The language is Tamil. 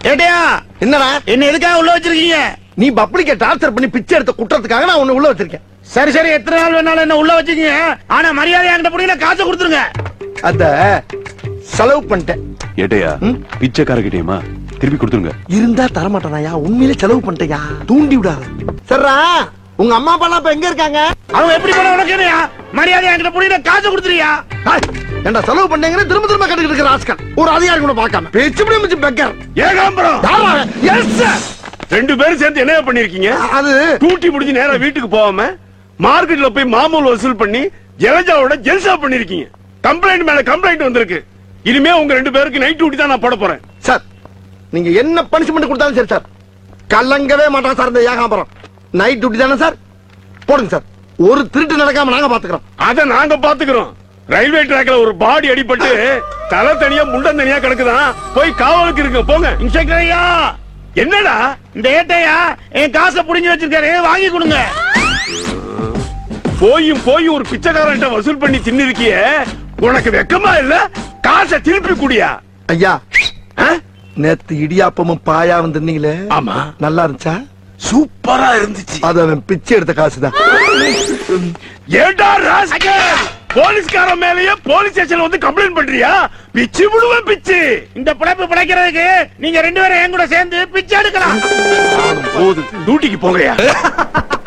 ஏட்டையா என்னடா என்ன எதுக்காக உள்ள வச்சிருக்கீங்க நீ பப்ளிக்க டார்ச்சர் பண்ணி பிச்சை எடுத்த குற்றத்துக்காக நான் உன்னை உள்ள வச்சிருக்கேன் சரி சரி எத்தனை நாள் வேணாலும் என்ன உள்ள வச்சுக்கீங்க ஆனா மரியாதை என்கிட்ட புடிங்க காசை கொடுத்துருங்க அத செலவு பண்ணிட்டேன் ஏட்டையா ம்? பிச்சைக்காரகிட்டயுமா திருப்பி கொடுத்துருங்க இருந்தா தரமாட்டானாயா உண்மையிலே செலவு பண்ணிட்டேயா தூண்டி விடாத சரிடா உங்க அம்மா அப்பா எல்லாம் இப்ப எங்க இருக்காங்க அவங்க எப்படி பண்ண உனக்கு என்னையா மரியாதை என்கிட்ட புடிங்க காசை கொடுத்துறியா ஹாய், ஏன்டா செலவு பண்ணீங்கன்னு திரும்ப திரும்ப கட்டுக்கிட்டு இருக்கிற ஆஸ்கர் ஒரு அதிகாரி கூட பார்க்காம பேச்சு இப்படி மிச்சு பெக்கர் ஏகாம்பரம் யாரா அவன்? Yes, sir. ரெண்டு பேரும் சேர்ந்து என்ன பண்ணிருக்கீங்க அது டூட்டி முடிஞ்சு நேரா வீட்டுக்கு போகாம மார்க்கெட்ல போய் மாமூல் வசூல் பண்ணி ஜலஜாவோட ஜெல்சா பண்ணிருக்கீங்க கம்ப்ளைண்ட் மேல கம்ப்ளைண்ட் வந்திருக்கு இனிமே உங்க ரெண்டு பேருக்கு நைட் டியூட்டி தான் நான் போட போறேன் சார் நீங்க என்ன பனிஷ்மெண்ட் கொடுத்தாலும் சரி சார் கலங்கவே மாட்டான் சார் இந்த ஏகாம்பரம் நைட் டியூட்டி தானே சார் போடுங்க சார் ஒரு திருட்டு நடக்காம நாங்க பாத்துக்கிறோம் அத நாங்க பாத்துக்கிறோம் ரயில்வே ட்ராக்ல ஒரு பாடி அடிபட்டு தலை தனியா முண்டம் தனியா கிடக்குதான் போய் காவலுக்கு இருக்கு போங்க இன்ஸ்பெக்டர் ஐயா என்னடா இந்த ஏட்டையா என் காசை புடிஞ்சு வச்சிருக்காரு வாங்கி கொடுங்க போயும் போய் ஒரு பிச்சைக்காரன்ட்ட வசூல் பண்ணி தின்னிருக்கிய உனக்கு வெக்கமா இல்ல காசை திருப்பி குடியா ஐயா ஆ? நேத்து இடியாப்பமும் பாயா வந்திருந்தீங்களே ஆமா நல்லா இருந்துச்சா சூப்பரா இருந்துச்சு அது அவன் பிச்சை எடுத்த காசுதான் ஏண்டா ராஸ்கல் போலீஸ்காரன் மேலயே போலீஸ் ஸ்டேஷன் வந்து கம்ப்ளைண்ட் பண்றியா பிச்சு விடுவேன் பிச்சு இந்த பிழைப்பு பிழைக்கிறதுக்கு நீங்க ரெண்டு பேரும் என் கூட சேர்ந்து பிச்சை எடுக்கலாம் போது டியூட்டிக்கு போங்கயா